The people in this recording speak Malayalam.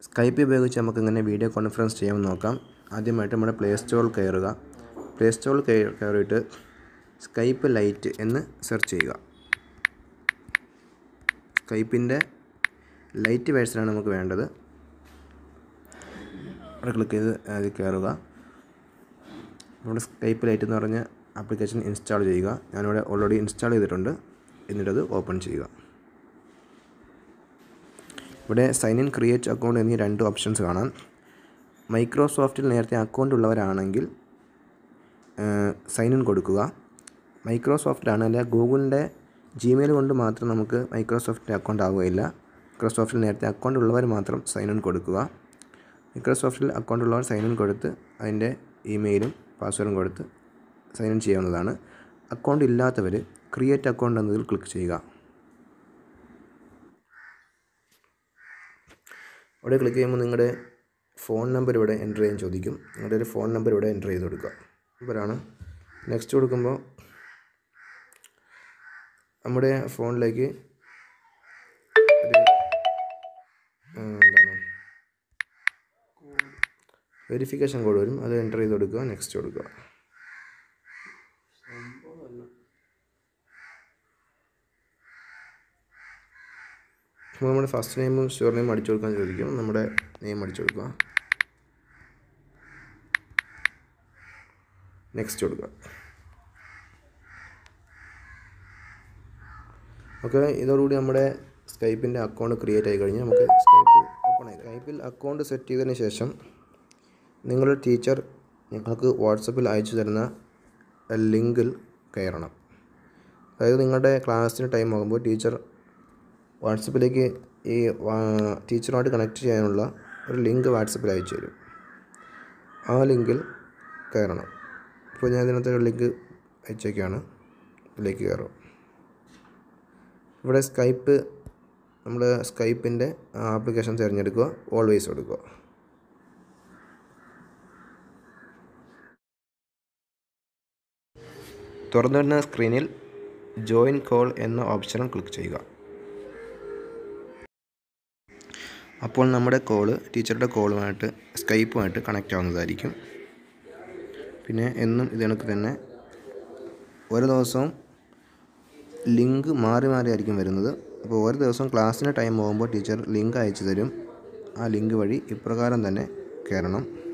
സ്കൈപ്പ് ഉപയോഗിച്ച് നമുക്ക് ഇങ്ങനെ വീഡിയോ കോൺഫറൻസ് ചെയ്യാമെന്ന് നോക്കാം ആദ്യമായിട്ട് നമ്മുടെ പ്ലേ സ്റ്റോറിൽ കയറുക പ്ലേ സ്റ്റോറിൽ കയറി കയറിയിട്ട് സ്കൈപ്പ് ലൈറ്റ് എന്ന് സെർച്ച് ചെയ്യുക സ്കൈപ്പിൻ്റെ ലൈറ്റ് വേഴ്സനാണ് നമുക്ക് വേണ്ടത് അവിടെ ക്ലിക്ക് ചെയ്ത് അതിൽ കയറുക നമ്മുടെ സ്കൈപ്പ് ലൈറ്റ് എന്ന് പറഞ്ഞ ആപ്ലിക്കേഷൻ ഇൻസ്റ്റാൾ ചെയ്യുക ഞാനിവിടെ ഓൾറെഡി ഇൻസ്റ്റാൾ ചെയ്തിട്ടുണ്ട് എന്നിട്ടത് ഓപ്പൺ ചെയ്യുക ഇവിടെ സൈൻ ഇൻ ക്രിയേറ്റ് അക്കൗണ്ട് എന്നീ രണ്ട് ഓപ്ഷൻസ് കാണാം മൈക്രോസോഫ്റ്റിൽ നേരത്തെ അക്കൗണ്ട് ഉള്ളവരാണെങ്കിൽ സൈൻ ഇൻ കൊടുക്കുക മൈക്രോസോഫ്റ്റിലാണ് അല്ല ഗൂഗിളിൻ്റെ ജിമെയിൽ കൊണ്ട് മാത്രം നമുക്ക് മൈക്രോസോഫ്റ്റിൻ്റെ അക്കൗണ്ട് ആവുകയില്ല മൈക്രോസോഫ്റ്റിൽ നേരത്തെ അക്കൗണ്ട് ഉള്ളവർ മാത്രം സൈൻ ഇൻ കൊടുക്കുക മൈക്രോസോഫ്റ്റിൽ അക്കൗണ്ട് ഉള്ളവർ സൈൻ ഇൻ കൊടുത്ത് അതിൻ്റെ ഇമെയിലും പാസ്വേഡും കൊടുത്ത് സൈൻ ഇൻ ചെയ്യാവുന്നതാണ് അക്കൗണ്ട് ഇല്ലാത്തവർ ക്രിയേറ്റ് അക്കൗണ്ട് എന്നതിൽ ക്ലിക്ക് ചെയ്യുക അവിടെ ക്ലിക്ക് ചെയ്യുമ്പോൾ നിങ്ങളുടെ ഫോൺ നമ്പർ ഇവിടെ എൻ്റർ ചെയ്യാൻ ചോദിക്കും നിങ്ങളുടെ ഒരു ഫോൺ നമ്പർ ഇവിടെ എൻ്റർ ചെയ്ത് കൊടുക്കുക നമ്പറാണ് നെക്സ്റ്റ് കൊടുക്കുമ്പോൾ നമ്മുടെ ഫോണിലേക്ക് ഒരു എന്താണ് വെരിഫിക്കേഷൻ കോഡ് വരും അത് എൻ്റർ ചെയ്ത് കൊടുക്കുക നെക്സ്റ്റ് കൊടുക്കുക അപ്പോൾ നമ്മുടെ ഫസ്റ്റ് നെയിമും ഷുവർ നെയിം അടിച്ചു കൊടുക്കാൻ ചോദിക്കും നമ്മുടെ നെയിം അടിച്ചു കൊടുക്കുക നെക്സ്റ്റ് കൊടുക്കുക ഓക്കെ ഇതോടുകൂടി നമ്മുടെ സ്കൈപ്പിൻ്റെ അക്കൗണ്ട് ക്രിയേറ്റ് ആയി കഴിഞ്ഞാൽ നമുക്ക് സ്കൈപ്പ് ഓപ്പൺ ആയി സ്കൈപ്പിൽ അക്കൗണ്ട് സെറ്റ് ചെയ്തതിന് ശേഷം നിങ്ങളുടെ ടീച്ചർ നിങ്ങൾക്ക് വാട്സപ്പിൽ അയച്ചു തരുന്ന ലിങ്കിൽ കയറണം അതായത് നിങ്ങളുടെ ക്ലാസ്സിന് ടൈം ആകുമ്പോൾ ടീച്ചർ വാട്സപ്പിലേക്ക് ഈ ടീച്ചറുമായിട്ട് കണക്ട് ചെയ്യാനുള്ള ഒരു ലിങ്ക് വാട്സപ്പിൽ അയച്ചു തരും ആ ലിങ്കിൽ കയറണം ഇപ്പോൾ ഞാൻ ഇതിനകത്ത് ഒരു ലിങ്ക് അയച്ചേക്കാണ് ഇതിലേക്ക് കയറും ഇവിടെ സ്കൈപ്പ് നമ്മൾ സ്കൈപ്പിൻ്റെ ആപ്ലിക്കേഷൻ തിരഞ്ഞെടുക്കുക ഓൾവേസ് കൊടുക്കുക തുറന്നു വരുന്ന സ്ക്രീനിൽ ജോയിൻ കോൾ എന്ന ഓപ്ഷനിൽ ക്ലിക്ക് ചെയ്യുക അപ്പോൾ നമ്മുടെ കോള് ടീച്ചറുടെ കോളുമായിട്ട് സ്കൈപ്പുമായിട്ട് കണക്റ്റ് ആവുന്നതായിരിക്കും പിന്നെ എന്നും ഇത് കണക്ക് തന്നെ ഓരോ ദിവസവും ലിങ്ക് മാറി മാറി ആയിരിക്കും വരുന്നത് അപ്പോൾ ഓരോ ദിവസവും ക്ലാസ്സിന് ടൈം ആകുമ്പോൾ ടീച്ചർ ലിങ്ക് അയച്ചു തരും ആ ലിങ്ക് വഴി ഇപ്രകാരം തന്നെ കയറണം